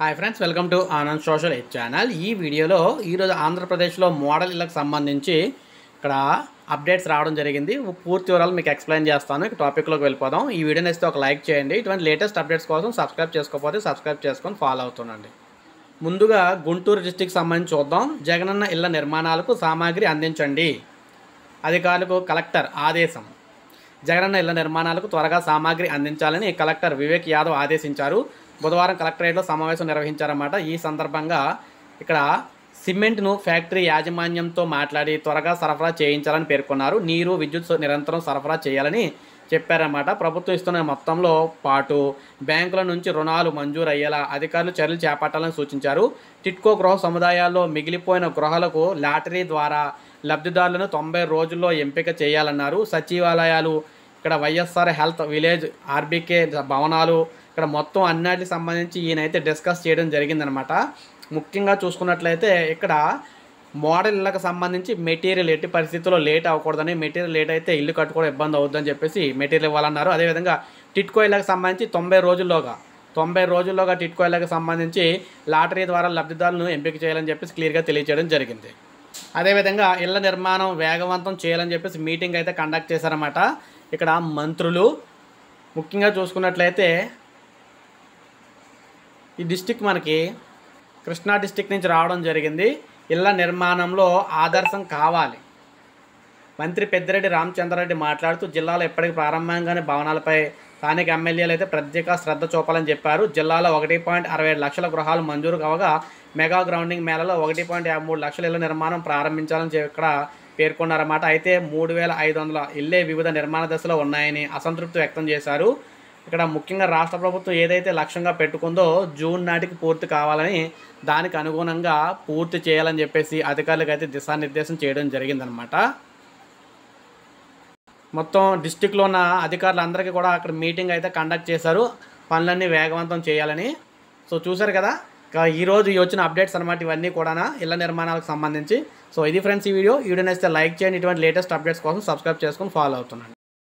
hi friends welcome to Anand social eight channel ఈ వీడియోలో ఈరోజు ఆంధ్రప్రదేశ్లో మోడల్ ఇళ్ళకి సంబంధించి ఇక్కడ అప్డేట్స్ రావడం జరిగింది పూర్తి వివరాలు మీకు ఎక్స్ప్లెయిన్ చేస్తాను ఇక టాపిక్లోకి వెళ్ళిపోదాం ఈ వీడియో నచ్చితే ఒక లైక్ చేయండి ఇటువంటి లేటెస్ట్ అప్డేట్స్ కోసం సబ్స్క్రైబ్ చేసుకోకపోతే సబ్స్క్రైబ్ చేసుకొని ఫాలో అవుతుండండి ముందుగా గుంటూరు డిస్టిక్ సంబంధించి చూద్దాం జగనన్న ఇళ్ల నిర్మాణాలకు సామాగ్రి అందించండి అధికారులకు కలెక్టర్ ఆదేశం జగనన్న ఇళ్ల నిర్మాణాలకు త్వరగా సామాగ్రి అందించాలని కలెక్టర్ వివేక్ యాదవ్ ఆదేశించారు బుధవారం కలెక్టరేట్లో సమావేశం నిర్వహించారన్నమాట ఈ సందర్భంగా ఇక్కడ సిమెంట్ను ఫ్యాక్టరీ యాజమాన్యంతో మాట్లాడి త్వరగా సరఫరా చేయించాలని పేర్కొన్నారు నీరు విద్యుత్ నిరంతరం సరఫరా చేయాలని చెప్పారన్నమాట ప్రభుత్వం ఇస్తున్న మొత్తంలో పాటు బ్యాంకుల నుంచి రుణాలు మంజూరు అయ్యేలా అధికారులు చర్యలు చేపట్టాలని సూచించారు టిట్కో గృహ సముదాయాల్లో మిగిలిపోయిన గృహాలకు లాటరీ ద్వారా లబ్ధిదారులను తొంభై రోజుల్లో ఎంపిక చేయాలన్నారు సచివాలయాలు ఇక్కడ వైఎస్ఆర్ హెల్త్ విలేజ్ ఆర్బీకే భవనాలు ఇక్కడ మొత్తం అన్నిటికి సంబంధించి ఈయనైతే డిస్కస్ చేయడం జరిగిందనమాట ముఖ్యంగా చూసుకున్నట్లయితే ఇక్కడ మోడల్ ఇళ్ళకి సంబంధించి మెటీరియల్ ఎట్టి పరిస్థితుల్లో లేట్ అవ్వకూడదని మెటీరియల్ లేట్ అయితే ఇల్లు కట్టుకోవడం ఇబ్బంది అవుతుందని చెప్పేసి మెటీరియల్ ఇవ్వాలన్నారు అదేవిధంగా టిట్కో ఇళ్ళకి సంబంధించి తొంభై రోజుల్లోగా తొంభై రోజుల్లోగా టిట్కో ఇళ్ళకి సంబంధించి లాటరీ ద్వారా లబ్ధిదారులను ఎంపిక చేయాలని చెప్పేసి క్లియర్గా తెలియజేయడం జరిగింది అదేవిధంగా ఇళ్ల నిర్మాణం వేగవంతం చేయాలని చెప్పేసి మీటింగ్ అయితే కండక్ట్ చేశారన్నమాట ఇక్కడ మంత్రులు ముఖ్యంగా చూసుకున్నట్లయితే ఈ డిస్టిక్ మనకి కృష్ణా డిస్టిక్ నుంచి రావడం జరిగింది ఇళ్ల నిర్మాణంలో ఆదర్శం కావాలి మంత్రి పెద్దిరెడ్డి రామచంద్రారెడ్డి మాట్లాడుతూ జిల్లాలో ఎప్పటికి ప్రారంభంగానే భవనాలపై స్థానిక ఎమ్మెల్యేలు అయితే ప్రత్యేక శ్రద్ధ చూపాలని చెప్పారు జిల్లాలో ఒకటి పాయింట్ అరవై ఏడు లక్షల గృహాలు మంజూరు కావగా మెగా గ్రౌండింగ్ మేళలో ఒకటి పాయింట్ యాభై మూడు లక్షల ఇళ్ల నిర్మాణం ప్రారంభించాలని చెప్పి ఇక్కడ పేర్కొన్నారన్నమాట అయితే మూడు వేల ఐదు వందల ఇల్లే వివిధ నిర్మాణ దశలో ఉన్నాయని అసంతృప్తి వ్యక్తం చేశారు ఇక్కడ ముఖ్యంగా రాష్ట్ర ప్రభుత్వం ఏదైతే లక్ష్యంగా పెట్టుకుందో జూన్ నాటికి పూర్తి కావాలని దానికి అనుగుణంగా పూర్తి చేయాలని చెప్పేసి అధికారులకు అయితే దిశానిర్దేశం చేయడం జరిగిందనమాట మొత్తం డిస్టిక్లో ఉన్న అధికారులందరికీ కూడా అక్కడ మీటింగ్ అయితే కండక్ట్ చేశారు పనులన్నీ వేగవంతం చేయాలని సో చూసారు కదా ఇక ఈరోజు ఈ వచ్చిన అప్డేట్స్ అనమాట ఇవన్నీ కూడా ఇళ్ల నిర్మాణాలకు సంబంధించి సో ఇది ఫ్రెండ్స్ ఈ వీడియో ఈ వీడియో నచ్చితే లైక్ చేయండి ఇటువంటి లేటెస్ట్ అప్డేట్స్ కోసం సబ్స్క్రైబ్ చేసుకొని ఫాలో అవుతున్నాను